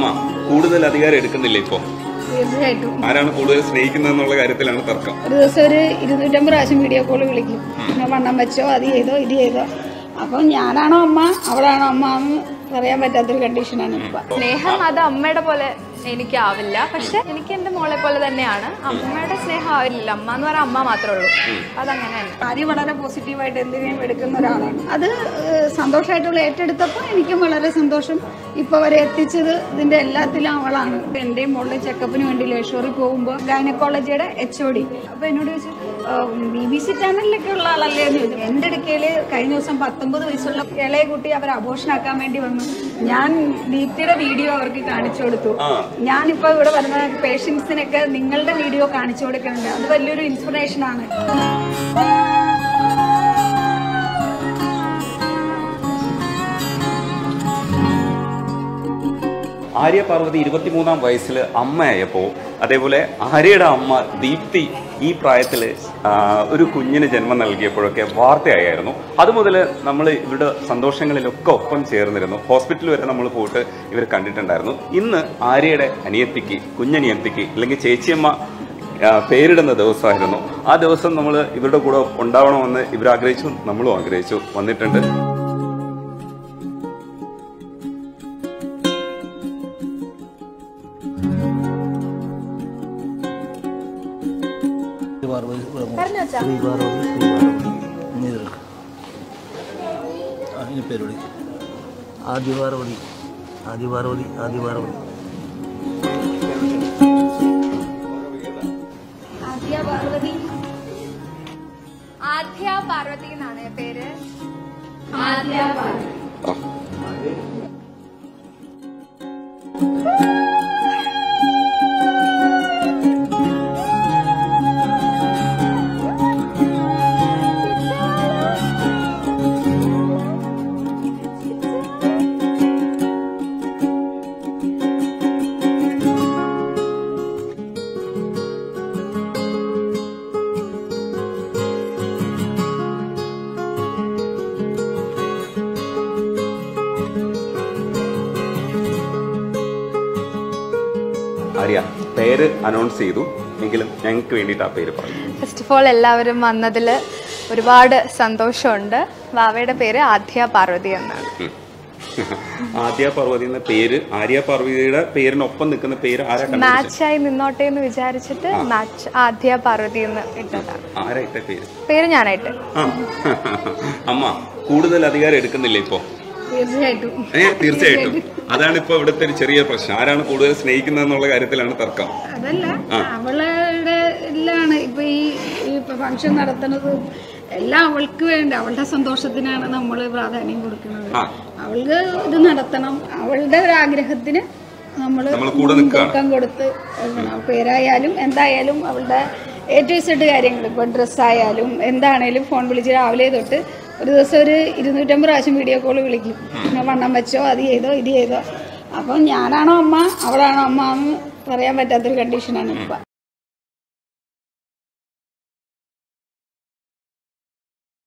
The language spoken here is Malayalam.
അമ്മ കൂടുതൽ അധികാരം എടുക്കുന്നില്ല ഇപ്പൊ തീർച്ചയായിട്ടും ആരാണ് കൂടുതൽ സ്നേഹിക്കുന്നത് എന്നുള്ള കാര്യത്തിലാണ് തർക്കം ഒരു ദിവസം ഒരു ഇരുന്നൂറ്റമ്പത് പ്രാവശ്യം വീഡിയോ കോൾ വിളിക്കും പിന്നെ വണ്ണം വെച്ചോ അത് ചെയ്തോ ഇത് ചെയ്തോ അപ്പം ഞാനാണോ അമ്മ അവളാണോ അമ്മ എന്ന് പറയാൻ പറ്റാത്തൊരു കണ്ടീഷനാണ് ഇപ്പം സ്നേഹം അത് അമ്മയുടെ പോലെ എനിക്കാവില്ല പക്ഷെ എനിക്ക് എന്റെ മോളെ പോലെ തന്നെയാണ് അമ്മയുടെ സ്നേഹം ആവില്ല അമ്മ എന്ന് പറയാൻ അമ്മ മാത്രമേ ഉള്ളൂ അതങ്ങനെ തന്നെ ആര്യ വളരെ പോസിറ്റീവായിട്ട് എന്തിനേയും എടുക്കുന്ന ഒരാളാണ് അത് ഏഹ്, സന്തോഷമായിട്ടുള്ള ഏറ്റെടുത്തപ്പോൾ എനിക്കും വളരെ സന്തോഷം ഇപ്പോൾ വരെ എത്തിച്ചത് ഇതിന്റെ എല്ലാത്തിലും അവളാണ് എന്റെയും മോളുടെ ചെക്കപ്പിന് വേണ്ടി ലേഷോറിൽ പോകുമ്പോൾ ഗൈനക്കോളജിയുടെ എച്ച് ഒ ഡി അപ്പോൾ എന്നോട് ചോദിച്ചു ബി ബി സി ചാനലിലൊക്കെ ഉള്ള ആളല്ലേ എന്ന് ചോദിച്ചു എൻ്റെ അടുക്കയിൽ കഴിഞ്ഞ ദിവസം പത്തൊമ്പത് വയസ്സുള്ള ഇളയ കുട്ടി അവർ അബോഷനാക്കാൻ വേണ്ടി വന്നു ഞാൻ ദീപ്തിയുടെ വീഡിയോ അവർക്ക് കാണിച്ചു കൊടുത്തു ഞാനിപ്പോൾ ഇവിടെ വരുന്ന പേഷ്യൻസിനൊക്കെ നിങ്ങളുടെ വീഡിയോ കാണിച്ചു കൊടുക്കുന്നുണ്ട് അത് വലിയൊരു ഇൻസ്പിറേഷൻ ആണ് ആര്യ പാർവതി ഇരുപത്തിമൂന്നാം വയസ്സിൽ അമ്മയായപ്പോൾ അതേപോലെ ആര്യയുടെ അമ്മ ദീപ്തി ഈ പ്രായത്തിൽ ഒരു കുഞ്ഞിന് ജന്മം നൽകിയപ്പോഴൊക്കെ വാർത്തയായിരുന്നു അതുമുതൽ നമ്മൾ ഇവരുടെ സന്തോഷങ്ങളിലൊക്കെ ഒപ്പം ചേർന്നിരുന്നു ഹോസ്പിറ്റലിൽ വരെ നമ്മൾ പോയിട്ട് ഇവർ കണ്ടിട്ടുണ്ടായിരുന്നു ഇന്ന് ആര്യയുടെ അനിയത്തിക്ക് കുഞ്ഞനിയത്തിക്ക് അല്ലെങ്കിൽ ചേച്ചിയമ്മ ആ, പേരിടുന്ന ദിവസമായിരുന്നു ആ ദിവസം നമ്മൾ ഇവരുടെ കൂടെ ഉണ്ടാവണമെന്ന് ഇവർ ആഗ്രഹിച്ചു നമ്മളും ആഗ്രഹിച്ചു വന്നിട്ടുണ്ട് പാർവതി ശ്രീ പാർവതി ശ്രീ പാർവതി ഇനി ഇത് എടുക്ക്. ആ, ഇനി പേര് വിളി ആദ്യ പാർവതി ആദ്യ പാർവതി ആദ്യ പാർവതി ആദ്യ പാർവതി ആദ്യ പാർവതി എന്നാണ് പേര് ആദ്യ പാർവതി ആര്യ പേര് അനൗൺസ് ചെയ്തു എങ്കിലും ഞങ്ങൾക്ക് വേണ്ടിയിട്ട് ആ പേര് പറഞ്ഞു ഫസ്റ്റ് ഓഫ് ഓൾ എല്ലാവരും വന്നതിൽ ഒരുപാട് സന്തോഷമുണ്ട് വാവയുടെ പേര് ആദ്യ പാർവതി എന്നാണ് ആദ്യ പാർവതി എന്ന പേര് ആര്യ പാർവതിയുടെ പേരിനൊപ്പം നിൽക്കുന്ന പേര് ആരാ കണ്ടുപിടിച്ചത് മാച്ചായി നിന്നോട്ടെ എന്ന് വിചാരിച്ചിട്ട് മാച്ച് ആദ്യ പാർവതി എന്ന് ഇട്ടതാണ് ആരാ ഇട്ട പേര് പേര് ഞാനായിട്ട് ആ. അമ്മ കൂടുതൽ അധികാരം എടുക്കുന്നില്ല ഇപ്പോ തീർച്ചയായിട്ടും ഏ തീർച്ചയായിട്ടും അതാണ് ഇപ്പൊ ഇവിടുത്തെ ഒരു ചെറിയ പ്രശ്നം ആരാണ് കൂടുതൽ സ്നേഹിക്കുന്നത് എന്നുള്ള കാര്യത്തിലാണ് തർക്കം അതല്ല അവളുടെ എല്ലാണ് ഇപ്പൊ ഈ ഈ ഫംഗ്ഷൻ നടത്തുന്നതും എല്ലാം അവൾക്ക് വേണ്ടി അവളുടെ സന്തോഷത്തിനാണ് നമ്മൾ പ്രാധാന്യം കൊടുക്കുന്നത് ആ. അവൾക്ക് ഇത് നടത്തണം അവളുടെ ഒരു ആഗ്രഹത്തിന് നമ്മൾ നമ്മള് കൂടെ നിൽക്കുകയാണ്. തൂക്കം കൊടുത്ത് കൊടുക്കണം. പേരായാലും എന്തായാലും അവളുടെ എ ടു സെഡ് കാര്യങ്ങൾ ഇപ്പോൾ ഡ്രസ്സായാലും എന്താണേലും ഫോൺ വിളിച്ച് രാവിലെ തൊട്ട് ഒരു ദിവസം ഒരു ഇരുന്നൂറ്റമ്പത് പ്രാവശ്യം വീഡിയോ കോൾ വിളിക്കും പിന്നെ വണ്ണം വെച്ചോ അത് ചെയ്തോ ഇത് ചെയ്തോ അപ്പം ഞാനാണോ അമ്മ അവളാണോ അമ്മ എന്ന് പറയാൻ പറ്റാത്തൊരു കണ്ടീഷനാണ് ഇപ്പം